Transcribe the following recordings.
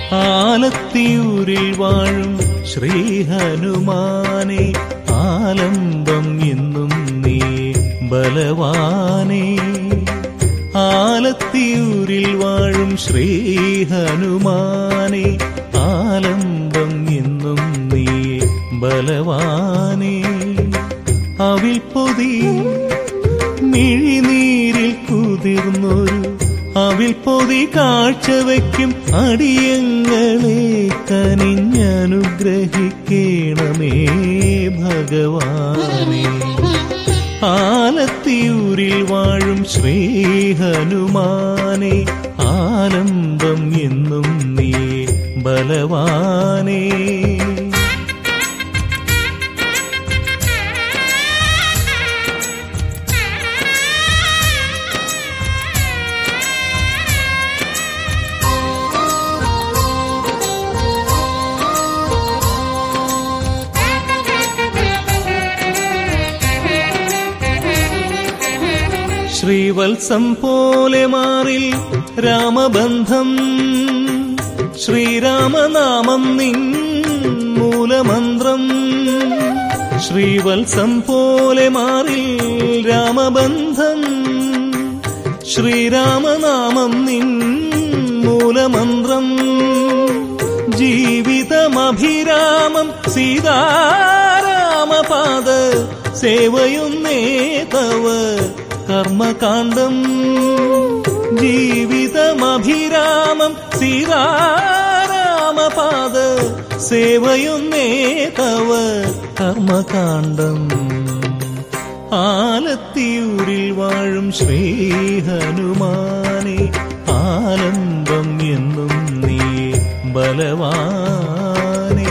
ആലത്തിയൂരിൽ വാഴും ശ്രീ ഹനുമാനെ ആലംബം എന്നും നീ ബലവാനേ ആലത്തിയൂരിൽ വാഴും ശ്രീ ഹനുമാനെ ആലംബം എന്നും നീ ബലവാനേ അവിൽ പൊതി മിഴിനീരിൽ കുതിർന്നൊരു അവിൽ പൊതി കാഴ്ചവയ്ക്കും അടിയങ്ങളെ കനിഞ്ഞനുഗ്രഹിക്കണമേ ഭഗവാനേ ആലത്തിയൂരിൽ വാഴും ശ്രീ ഹനുമാനെ ആലംബം എന്നും നീ ബലവാനേ ശ്രീവത്സം പോലെ മാറിൽ രാമബന്ധം ശ്രീരാമനാമം നിൻ മൂലമന്ത്രം ശ്രീവത്സം പോലെ മാറിൽ രാമബന്ധം ശ്രീരാമനാമം നിൻ മൂലമന്ത്രം ജീവിതമഭിരാമം സീതാരാമപാദ സേവയുന്നേ തവ കർമ്മകാണ്ഡം ജീവിതമഭിരാമം സീതാരാമപാദ സേവയുന്നേ തവ കർമ്മകാണ്ഡം ആലത്തിയൂരിൽ വാഴും ശ്രീ ഹനുമാനെ ആലംബം എന്നും നീ ബലവാനേ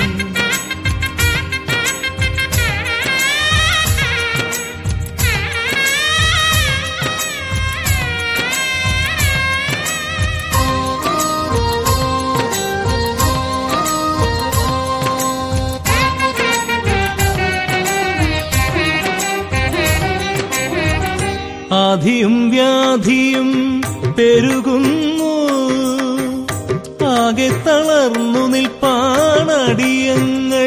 ആധിയും വ്യാധിയും പെരുകുന്നു ആകെ തളർന്നു നിൽപ്പാണടിയങ്ങൾ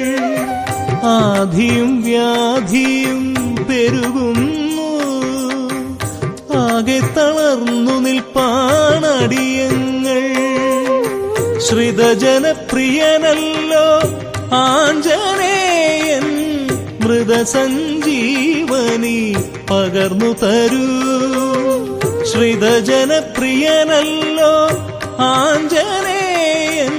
ആധിയും വ്യാധിയും പെരുകുന്നു ആകെ തളർന്നു നിൽപ്പാണടിയങ്ങൾ ശ്രിതജനപ്രിയനല്ലോ ആഞ്ജനേയൻ മൃതസഞ്ജീവനി പകർന്നു തരൂ ശ്രിതജനപ്രിയനല്ലോ ആഞ്ജനേയൻ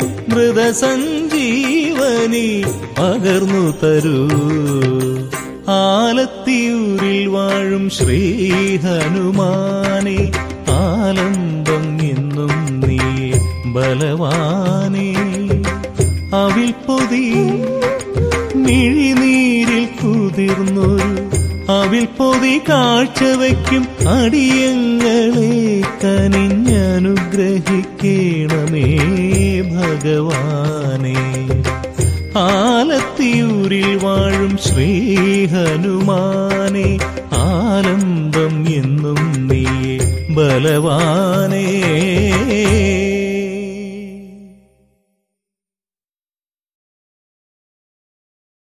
മൃതസഞ്ജീവനി പകർന്നു തരൂ ആലത്തിയൂരിൽ വാഴും ശ്രീ ഹനുമാനെ ആലംബം എന്നും നീ ബലവാനേ അവിൽ പൊതി മിഴിനീരിൽ കുതിർന്നൊരു അവിൽ പൊതി കാഴ്ചവയ്ക്കും അടിയങ്ങളെ കനിഞ്ഞനുഗ്രഹിക്കണമേ ഭഗവാനേ ആലത്തിയൂരിൽ വാഴും ശ്രീ ഹനുമാനെ ആലംബം എന്നും നീ ബലവാനേ